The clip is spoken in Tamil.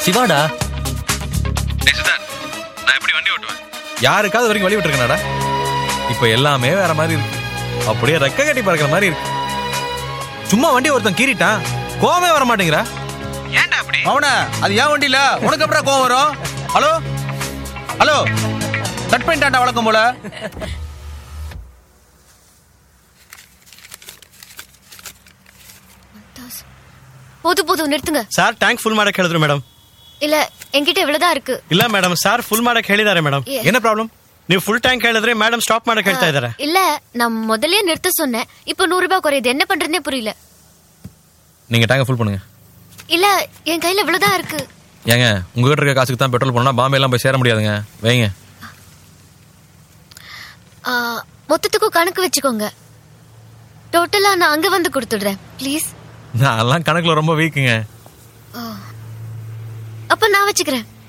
சிவாடா டேய் சித்தார்த் நான் எப்படி வண்டி ஓட்டுவேன் யாருக்காவது வரைக்கும் வழி விட்டுருக்கனாடா இப்போ எல்லாமே வேற மாதிரி இருக்கு அப்படியே ரெக்க கட்டி பறக்கிற மாதிரி இருக்கு சும்மா வண்டி ஒருத்தன் கீறிட்டான் கோவமே வர மாட்டேங்கிறா ஏன்டா அப்படி அவன அது ஏன் வண்டி இல்ல உனக்கு அப்புறம் கோவம் வரும் ஹலோ ஹலோ கட் பண்ணிட்டான்டா வழக்கம் போல போதும் போதும் நிறுத்துங்க ಸಾರ್ ಟ್ಯಾಂಕ್ ಫುಲ್ ಮಾಡಕ್ ಹೇಳಿದ್ರು ಮೇಡಮ್ இல்ல என்கிட்ட இவ்வளவுதான் இருக்கு ಇಲ್ಲ ಮೇಡಮ್ ಸಾರ್ ಫುಲ್ ಮಾಡಕ್ ಹೇಳಿದ್ದಾರೆ ಮೇಡಮ್ ಏ- என்ன ப்ராப்ளம் ನೀವು ಫುಲ್ ಟ್ಯಾಂಕ್ ಹೇಳಿದ್ರೆ ಮೇಡಮ್ ಸ್ಟಾಪ್ ಮಾಡಕ್ ಹೇಳ್ತಾ ಇದ್ದಾರೆ இல்ல நான் முதல்லயே நிறுத்த சொன்னேன் இப்போ நூறு ரூபாய் குறையுது என்ன பண்றதுனே புரியல நீங்க டேங்க ஃபுல் பண்ணுங்க இல்ல என் கையில இவ்வளவுதான் இருக்கு ஏங்க உங்ககிட்ட இருக்க காசுக்கு தான் பெட்ரோல் போனா பாம்பே எல்லாம் போய் சேர முடியாதுங்க வைங்க ஆ, மொத்தத்துக்கும் கணக்கு வச்சுக்கோங்க டோட்டலா நான் அங்க வந்து கொடுத்துடுறேன் ப்ளீஸ் நான் எல்லாம் கணக்குல ரொம்ப வீக்குங்க அப்ப நான் வச்சுக்கிறேன்